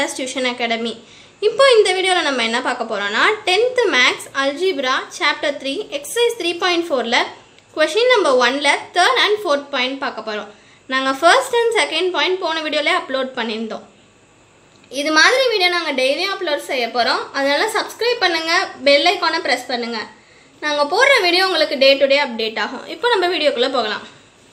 dollars tuition academy இப்போ இந்த வீடியோவில் நம்ம என்ன பார்க்க போகிறோம்னா tenth maths algebra chapter three exercise three point ஃபோரில் கொஷின் நம்பர் ஒனில் தேர்ட் அண்ட் ஃபோர்த் பாயிண்ட் பார்க்க போகிறோம் நாங்கள் ஃபர்ஸ்ட் அண்ட் செகண்ட் பாயிண்ட் போன வீடியோவில் அப்லோட் பண்ணியிருந்தோம் இது மாதிரி வீடியோ நாங்கள் டெய்லியும் அப்லோட் செய்ய போகிறோம் அதனால் சப்ஸ்கிரைப் பண்ணுங்கள் பெல் ஐக்கானை ப்ரெஸ் பண்ணுங்கள் நாங்கள் போடுற வீடியோ உங்களுக்கு டே டு டே அப்டேட் ஆகும் இப்போ நம்ம வீடியோக்குள்ளே போகலாம்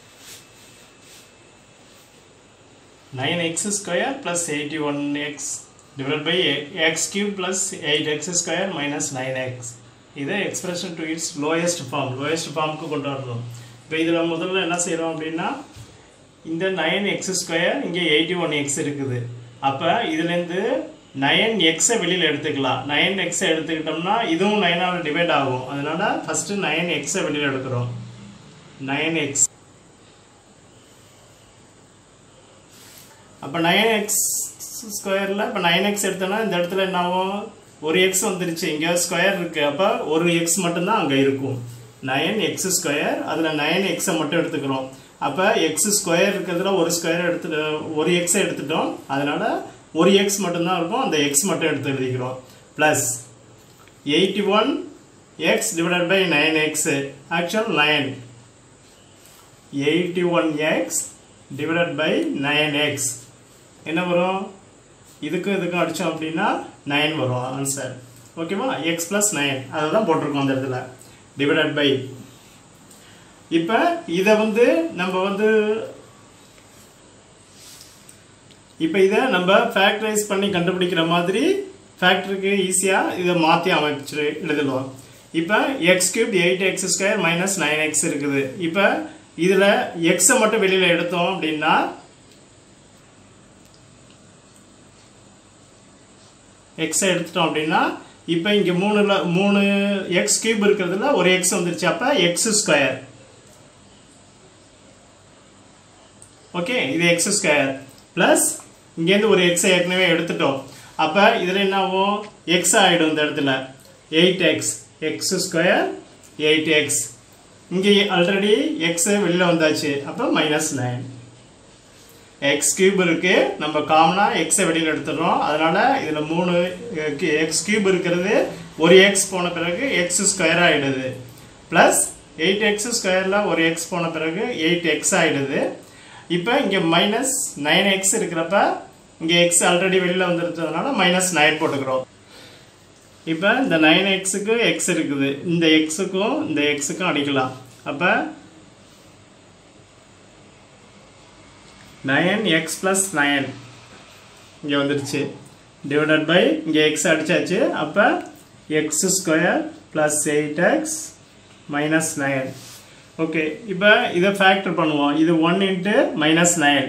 9x square plus 81x divided by x cube plus 8x square minus 9x இதை expression to its lowest form lowest formக்கு கொண்டு வரணும் இப்போ இதில் முதல்ல என்ன செய்கிறோம் அப்படின்னா இந்த 9x square இங்கே 81x இருக்குது அப்போ இதுலேருந்து 9x வெளியில் எடுத்துக்கலாம் 9x எடுத்துக்கிட்டோம்னா இதுவும் 9 ஆல் டிவைட் ஆகும் அதனால ஃபஸ்ட்டு 9x வெளியில் எடுக்கிறோம் 9x அப்போ நைன் எக்ஸ் ஸ்கொயரில் இப்போ நைன் எக்ஸ் எடுத்தோன்னா இந்த இடத்துல என்ன ஆகும் ஒரு எக்ஸ் வந்துருச்சு இங்கே ஸ்கொயர் இருக்குது அப்போ ஒரு எக்ஸ் மட்டும்தான் அங்கே இருக்கும் நைன் எக்ஸ் ஸ்கொயர் அதில் நைன் எக்ஸை மட்டும் எடுத்துக்கிறோம் அப்போ எக்ஸ் ஸ்கொயர் இருக்கிறதுல ஒரு ஸ்கொயர் எடுத்து ஒரு எக்ஸை எடுத்துட்டோம் அதனால் ஒரு எக்ஸ் மட்டும்தான் இருக்கும் அந்த எக்ஸ் மட்டும் எடுத்து எழுதிக்கிறோம் plus eighty one X divided by nine X actual nine eighty one X divided by nine X என்ன வரும் இதுக்கும் இதுக்கும் அடித்தோம் அப்படின்னா நைன் வரும் ஆன்சர் ஓகேவா எக்ஸ் ப்ளஸ் நைன் அதை தான் போட்டிருக்கோம் அந்த இடத்துல டிவைடட் பை இப்போ இதை வந்து நம்ம வந்து இப்போ இதை நம்ம ஃபேக்டரைஸ் பண்ணி கண்டுபிடிக்கிற மாதிரி ஃபேக்டருக்கு ஈஸியாக இதை மாற்றி அமைச்சு எழுதலாம் இப்போ X cube eight X square minus nine X இருக்குது இப்போ இதில் எக்ஸை மட்டும் வெளியில் எடுத்தோம் அப்படின்னா எக்ஸை எடுத்துட்டோம் அப்படின்னா இப்போ இங்கே மூணுல மூணு எக்ஸ் கியூப் இருக்கிறதுல ஒரு எக்ஸ் வந்துருச்சு அப்போ எக்ஸ் ஸ்கொயர் ஓகே இது எக்ஸ் ஸ்கொயர் ப்ளஸ் இங்கேருந்து ஒரு எக்ஸை ஏற்கனவே எடுத்துட்டோம் அப்போ இதில் என்ன ஆகும் எக்ஸ் ஆகிடும் இந்த இடத்துல eight X X square eight X இங்கே ஆல்ரெடி எக்ஸ் வெளியில் வந்தாச்சு அப்போ மைனஸ் நைன் எக்ஸ் கியூப் இருக்கு நம்ம காமனாக எக்ஸை வெளியில் எடுத்துடுறோம் அதனால இதில் மூணு எக்ஸ் கியூப் இருக்கிறது ஒரு எக்ஸ் போன பிறகு எக்ஸ் ஸ்கொயர் ஆகிடுது ப்ளஸ் எயிட் எக்ஸ் ஸ்கொயரில் ஒரு எக்ஸ் போன பிறகு எயிட் எக்ஸ் ஆகிடுது இப்போ இங்கே மைனஸ் நைன் எக்ஸ் இருக்கிறப்ப இங்கே எக்ஸ் ஆல்ரெடி வெளியில் வந்துருச்சதுனால மைனஸ் நைன் போட்டுக்கிறோம் இப்போ இந்த நைன் எக்ஸுக்கு எக்ஸ் இருக்குது இந்த எக்ஸுக்கும் இந்த எக்ஸுக்கும் அடிக்கலாம் அப்போ நயன் எக்ஸ் ப்ளஸ் நயன் இங்கே வந்துருச்சு டிவைடட் பை இங்கே எக்ஸ் அடிச்சாச்சு அப்போ X square plus eight X minus nine okay இப்போ இதை ஃபேக்டர் பண்ணுவோம் இது ஒன் இன்ட்டு மைனஸ் நயன்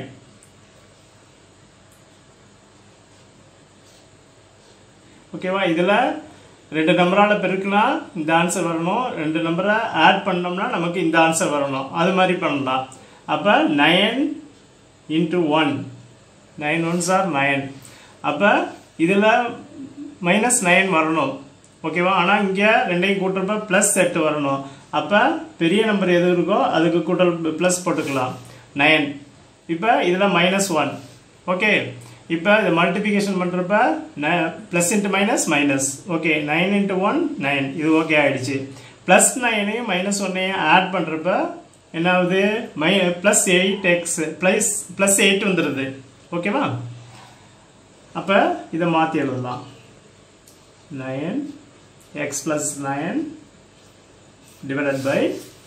ஓகேவா இதில் ரெண்டு நம்பரால் பெருக்கினா இந்த ஆன்சர் வரணும் ரெண்டு நம்பரை ஆட் பண்ணோம்னா நமக்கு இந்த ஆன்சர் வரணும் அது மாதிரி பண்ணலாம் அப்போ nine into one nine ones are nine அப்போ இதில் மைனஸ் நைன் வரணும் ஓகேவா ஆனால் இங்கே ரெண்டையும் கூட்டுறப்ப ப்ளஸ் எட்டு வரணும் அப்போ பெரிய நம்பர் எது இருக்கோ அதுக்கு கூட்டல் ப்ளஸ் போட்டுக்கலாம் நைன் இப்போ இதில் மைனஸ் ஒன் ஓகே இப்போ இதை மல்டிபிகேஷன் பண்ணுறப்ப plus into minus minus okay nine into one nine இது ஓகே ஆகிடுச்சு ப்ளஸ் நைனையும் மைனஸ் ஒன்னையும் ஆட் பண்ணுறப்ப என்ன ஆகுது மை plus eight X plus plus eight வந்துடுது ஓகேவா அப்போ இதை மாற்றி எழுதலாம் nine X plus nine divided by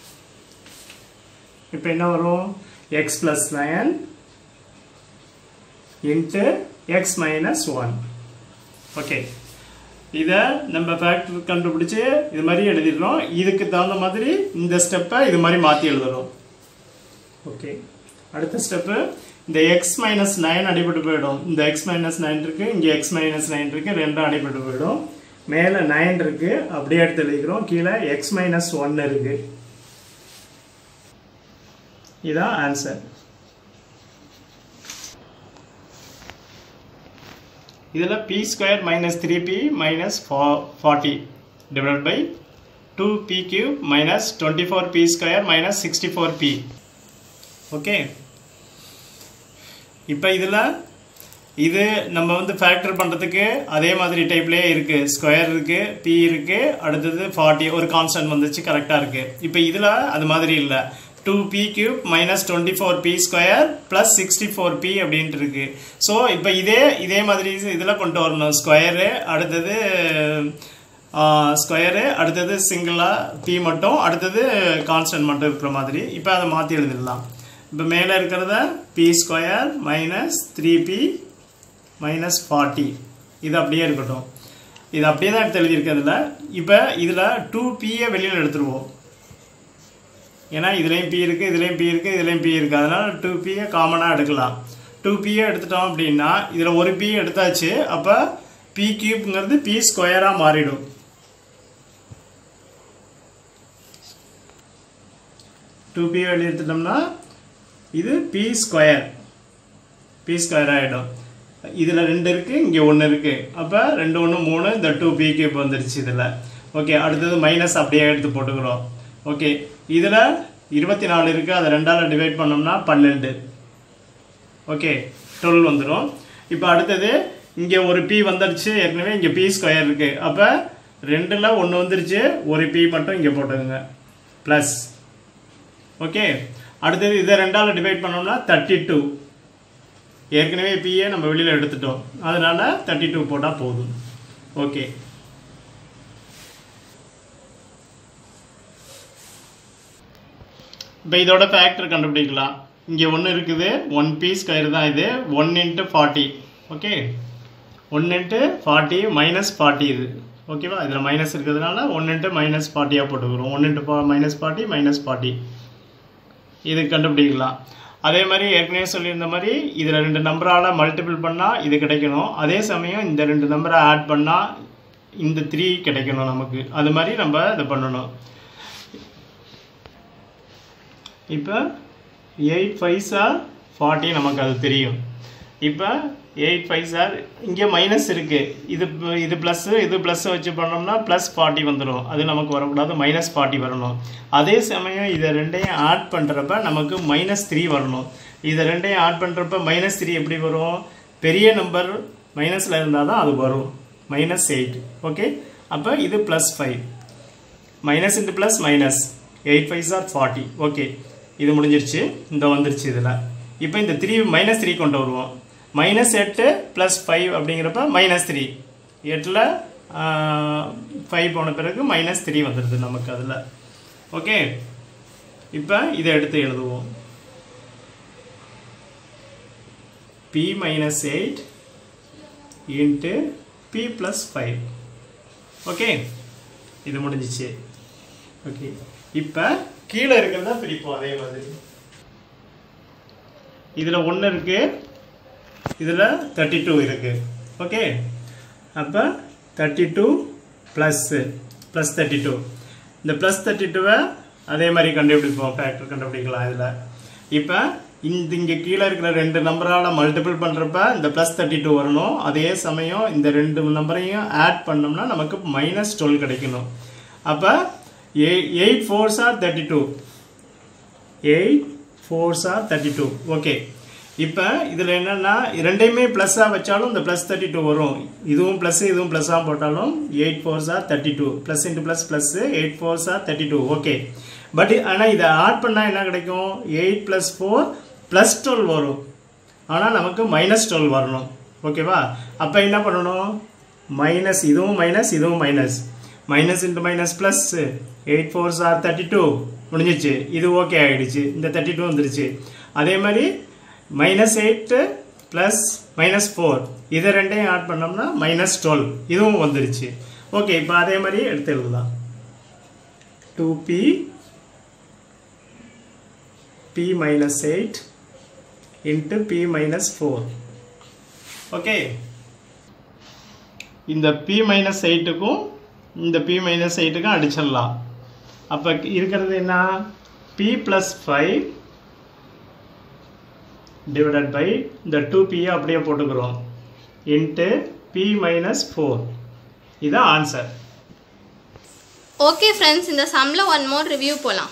இப்போ என்ன வரும் X plus nine into X minus one okay இதை நம்ம ஃபேக்டர் கண்டுபிடிச்சி இது மாதிரி எழுதிடுறோம் இதுக்கு தகுந்த மாதிரி இந்த ஸ்டெப்பை இது மாதிரி மாற்றி எழுதுறோம் ஓகே அடுத்த ஸ்டெப்பு இந்த எக்ஸ் மைனஸ் நைன் அடிபட்டு போயிடும் இந்த எக்ஸ் மைனஸ் நைன் இருக்கு இங்கே எக்ஸ் மைனஸ் நைன் இருக்கு ரெண்டும் அடிபட்டு போயிடும் மேலே நைன் இருக்கு அப்படியே எடுத்து எழுதிக்கிறோம் கீழே எக்ஸ் மைனஸ் ஒன் இருக்கு இதான் ஆன்சர் இதில் B square minus three B minus forty divide by two B cube minus twenty four B square minus sixty four B okay இப்போ இதில் இது நம்ம வந்து ஃபேக்டர் பண்ணுறதுக்கு அதே மாதிரி டைப்லேயே இருக்குது ஸ்கொயர் இருக்குது பி இருக்குது அடுத்தது ஃபார்ட்டி ஒரு கான்ஸ்டன்ட் வந்துச்சு கரெக்டாக இருக்குது இப்போ இதில் அது மாதிரி இல்லை two B cube minus twenty four B square plus sixty four B அப்படின்ட்டு இருக்கு ஸோ இப்போ இதே இதே மாதிரி இதில் கொண்டு வரணும் ஸ்கொயரு அடுத்தது ஸ்கொயரு அடுத்தது சிங்கிளாக பி மட்டும் அடுத்தது கான்ஸ்டன்ட் மட்டும் இருக்கிற மாதிரி இப்போ அதை மாற்றி எழுதிடலாம் இப்போ மேலே இருக்கிறத B square minus three B minus forty இது அப்படியே இருக்கட்டும் இது அப்படியே தான் எடுத்து எழுதியிருக்கிறதுல இப்போ இதில் டூ பியை வெளியில் எடுத்துருவோம் ஏன்னா இதுலேயும் பி இருக்குது இதுலேயும் பி இருக்குது இதுலேயும் பி இருக்குது அதனால் டூ பியை காமனாக எடுக்கலாம் டூ பியை எடுத்துட்டோம் அப்படின்னா இதில் ஒரு பி எடுத்தாச்சு அப்போ பி கியூப்ங்கிறது பி ஸ்கொயராக மாறிடும் டூ பியை வெளியே எடுத்துட்டோம்னா இது பி ஸ்கொயர் பி ஸ்கொயர் ஆகிடும் இதில் ரெண்டு இருக்குது இங்கே ஒன்று இருக்குது அப்போ ரெண்டு ஒன்று மூணு இந்த டூ பி கியூப் வந்துருச்சு இதில் ஓகே அடுத்தது மைனஸ் அப்படியே எடுத்து போட்டுக்கிறோம் ஓகே இதில் இருபத்தி நாலு இருக்குது அதை ரெண்டால் டிவைட் பண்ணோம்னா பன்னெண்டு ஓகே டுவெல் வந்துடும் இப்போ அடுத்தது இங்கே ஒரு பி வந்துருச்சு ஏற்கனவே இங்கே பி ஸ்கொயர் இருக்குது அப்போ ரெண்டில் ஒன்று வந்துருச்சு ஒரு பி மட்டும் இங்கே போட்டுக்கோங்க ப்ளஸ் ஓகே அடுத்தது இதை ரெண்டால் டிவைட் பண்ணோம்னா தேர்ட்டி டூ ஏற்கனவே பிஏ நம்ம வெளியில் எடுத்துட்டோம் அதனால தேர்ட்டி டூ போட்டால் போதும் ஓகே இப்போ இதோட ஃபேக்டர் கண்டுபிடிக்கலாம் இங்கே ஒன்று இருக்குது ஒன் பி ஸ்கொயர் தான் இது one into forty okay one into forty minus forty இது ஓகேவா இதில் மைனஸ் இருக்கிறதுனால ஒன் இன்ட்டு மைனஸ் ஃபார்ட்டியாக போட்டுக்கிறோம் one into minus forty minus forty இது கண்டுபிடிக்கலாம் அதே மாதிரி ஏற்கனவே சொல்லியிருந்த மாதிரி இதில் ரெண்டு நம்பரால் மல்டிபிள் பண்ணால் இது கிடைக்கணும் அதே சமயம் இந்த ரெண்டு நம்பரை ஆட் பண்ணால் இந்த த்ரீ கிடைக்கணும் நமக்கு அது மாதிரி நம்ம இதை பண்ணணும் இப்போ எயிட் ஃபைவ் சார் ஃபார்ட்டி நமக்கு அது தெரியும் இப்போ எயிட் ஃபைவ் சார் இங்கே மைனஸ் இருக்குது இது இது ப்ளஸ்ஸு இது ப்ளஸ்ஸை வச்சு பண்ணோம்னா ப்ளஸ் ஃபார்ட்டி வந்துடும் அது நமக்கு வரக்கூடாது மைனஸ் ஃபார்ட்டி வரணும் அதே சமயம் இதை ரெண்டையும் ஆட் பண்ணுறப்ப நமக்கு மைனஸ் த்ரீ வரணும் இதை ரெண்டையும் ஆட் பண்ணுறப்ப மைனஸ் த்ரீ எப்படி வரும் பெரிய நம்பர் மைனஸில் இருந்தால் தான் அது வரும் மைனஸ் எயிட் ஓகே அப்போ இது plus five minus into plus minus eight five sir forty okay இது முடிஞ்சிருச்சு இந்த வந்துருச்சு இதில் இப்போ இந்த த்ரீ மைனஸ் த்ரீ கொண்டு வருவோம் மைனஸ் எட்டு ப்ளஸ் ஃபைவ் அப்படிங்கிறப்ப மைனஸ் த்ரீ எட்டில் ஃபைவ் போன பிறகு மைனஸ் த்ரீ வந்துடுது நமக்கு அதில் ஓகே இப்போ இதை எடுத்து எழுதுவோம் B minus eight into B plus five okay இது முடிஞ்சிச்சு ஓகே இப்போ கீழே இருக்கிறத பிரிப்போம் அதே மாதிரி இதில் ஒன்று இருக்குது இதில் தேர்ட்டி டூ இருக்குது ஓகே அப்போ thirty two plus plus thirty two இந்த ப்ளஸ் தேர்ட்டி டூவை அதே மாதிரி கண்டுபிடிப்போம் ஃபேக்டர் கண்டுபிடிக்கலாம் இதில் இப்போ இந்த இங்கே கீழே இருக்கிற ரெண்டு நம்பரால் மல்டிபிள் பண்ணுறப்ப இந்த ப்ளஸ் தேர்ட்டி டூ வரணும் அதே சமயம் இந்த ரெண்டு நம்பரையும் ஆட் பண்ணோம்னா நமக்கு மைனஸ் டுவெல் கிடைக்கணும் அப்போ எய் eight fours are thirty two eight fours are thirty two okay இப்போ இதில் என்னென்னா ரெண்டையுமே ப்ளஸ்ஸாக வச்சாலும் இந்த ப்ளஸ் தேர்ட்டி டூ வரும் இதுவும் ப்ளஸ் இதுவும் ப்ளஸ்ஸாக போட்டாலும் eight fours are thirty two plus into plus plus eight fours are thirty two okay but ஆனால் இதை ஆட் பண்ணால் என்ன கிடைக்கும் eight plus four plus twelve வரும் ஆனால் நமக்கு மைனஸ் டுவெல் வரணும் ஓகேவா அப்போ என்ன பண்ணணும் மைனஸ் இதுவும் மைனஸ் இதுவும் minus minus into minus plus eight fours are thirty two முடிஞ்சிச்சு இது ஓகே ஆகிடுச்சு இந்த தேர்ட்டி டூ வந்துருச்சு அதே மாதிரி minus eight plus minus four இதை ரெண்டையும் ஆட் பண்ணோம்னா மைனஸ் டுவெல் இதுவும் வந்துருச்சு ஓகே இப்போ அதே மாதிரி எடுத்து எழுதலாம் two b b minus eight into b minus four okay இந்த பி மைனஸ் எயிட்டுக்கும் இந்த பி மைனஸ் எயிட்டுக்கும் அடிச்சிடலாம் அப்போ இருக்கிறது என்ன b plus five divided by இந்த டூ பியை அப்படியே போட்டுக்கிறோம் இன்ட்டு பி மைனஸ் ஃபோர் இதுதான் ஆன்சர் ஓகே ஃப்ரெண்ட்ஸ் இந்த சம்மில் ஒன் மோர் ரிவ்யூ போகலாம்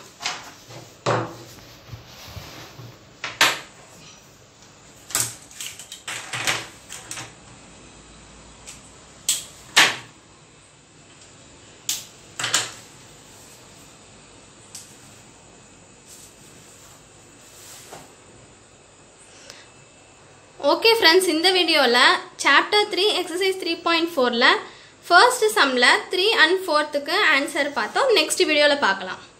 ஓகே ஃப்ரெண்ட்ஸ் இந்த வீடியோவில் chapter three exercise three point ஃபோரில் ஃபர்ஸ்ட் சம்மில் த்ரீ அண்ட் ஃபோர்த்துக்கு ஆன்சர் பார்த்தோம் நெக்ஸ்ட் வீடியோவில் பார்க்கலாம்